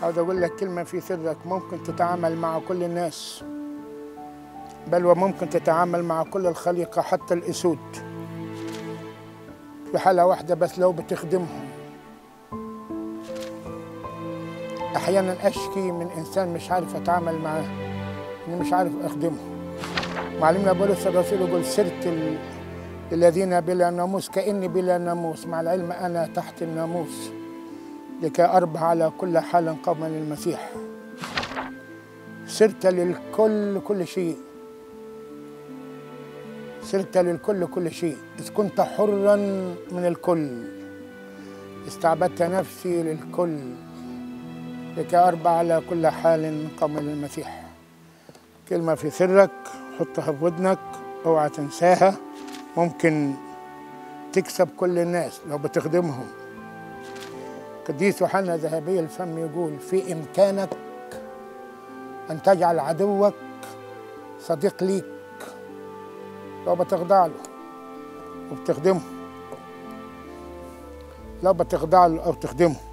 عاوز اقول لك كلمه في سرك ممكن تتعامل مع كل الناس بل وممكن تتعامل مع كل الخليقه حتى الاسود في حاله واحده بس لو بتخدمهم احيانا اشكي من انسان مش عارف اتعامل معاه اني مش عارف اخدمه معلمنا بولس الرسول يقول سرت ال... الذين بلا ناموس كاني بلا ناموس مع العلم انا تحت الناموس لكي اربح على كل حال قوما للمسيح سرت للكل كل شيء سرت للكل كل شيء إذ كنت حرا من الكل استعبدت نفسي للكل لكي أربع على كل حال قوم للمسيح كلمة في سرك حطها في ودنك اوعى تنساها ممكن تكسب كل الناس لو بتخدمهم قديس يوحنا ذهبي الفم يقول في إمكانك أن تجعل عدوك صديق ليك لو بتخضع له وبتخدمه لو بتخضع له أو تخدمه